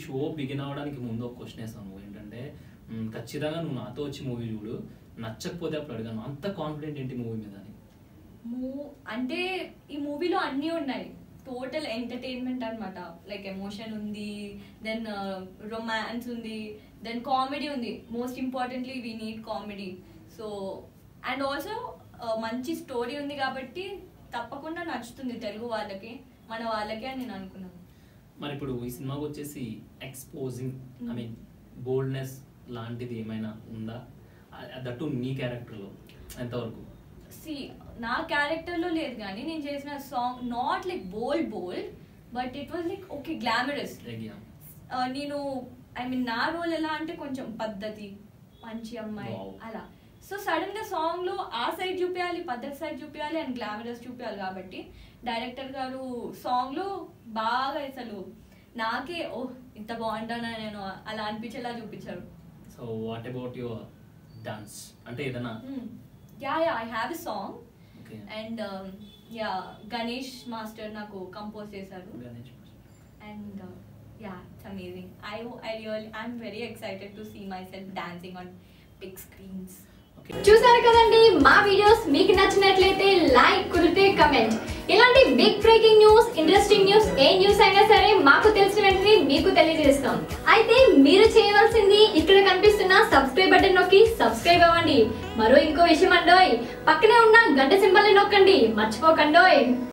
Show begin అవ్వడానికి ముందు ఒక క్వశ్చన్ వేసాను నువ్వు ఏంటంటే మ్, ఖచ్చితంగా నువ్వు నాతో వచ్చి మూవీ చూడు నచ్చకపోతే అప్పుడు అడిగాను అంత కాన్ఫిడెంట్ ఏంటి మూవీ మీద అని మూ అంటే ఈ మూవీలో అన్నీ ఉన్నాయి టోటల్ ఎంటర్టైన్మెంట్ అన్నమాట లైక్ ఎమోషన్ ఉంది దెన్ రొమాన్స్ ఉంది దెన్ కామెడీ ఉంది most importantly we need comedy so and also మంచి స్టోరీ ఉంది కాబట్టి తప్పకుండా నచ్చుతుంది తెలుగు వాళ్ళకి మన వాళ్ళకి అని నేను అనుకున్నాను మరి ఇప్పుడు ఈ సినిమాకి వచ్చేసి ఎక్స్పోజింగ్ ఐ మీన్ బోల్డ్నెస్ లాంటిది ఏమైనా ఉందా అ- దట్టు నీ క్యారెక్టర్లో ఎంతవరకు సి నా క్యారెక్టర్లో లేదు కానీ నేను చేసిన song not like bold bold but it was like okay glamorous Like, yeah. ఆ, నేను ఐ మీన్ నా రోల్ ఎలా అంటే కొంచెం పద్ధతి మంచి అమ్మాయి Wow. అలా సో సడన్ గా సాంగ్ లో ఆ సైడ్ చూపించాలి పద్ధతి సైడ్ చూపించాలి అండ్ గ్లామరస్ చూపించాలి కాబట్టి డైరెక్టర్ గారు సాంగ్ లో బాగా అసలు నాకే ఓ ఇంత బాగుంటానా నేను అలా అనిపించేలా చూపించారు so what about your dance అంటే ఏదైనా yeah yeah I have a song okay and yeah Ganesh master నాకు కంపోజ్ చేశారు Ganesh and uh, yeah it's amazing i i really i'm very excited to see myself dancing on big screens okay చూసారు కదండి మా videos మీకు నచ్చినట్లయితే like కుదిరితే comment ఇలాంటి big breaking news interesting news ఏ న్యూస్ అయినా సరే మాకు తెలిసిన వెంటనే మీకు తెలియజేస్తాం అయితే మీరు చేయవలసింది ఇక్కడ కనిపిస్తున్న సబ్స్క్రైబ్ బటన్ నొక్కి సబ్స్క్రైబ్ అవ్వండి మరో ఇంకో విషయం అండోయ్ పక్కనే ఉన్న గంట సింబల్ నొక్కండి మర్చిపోకండోయ్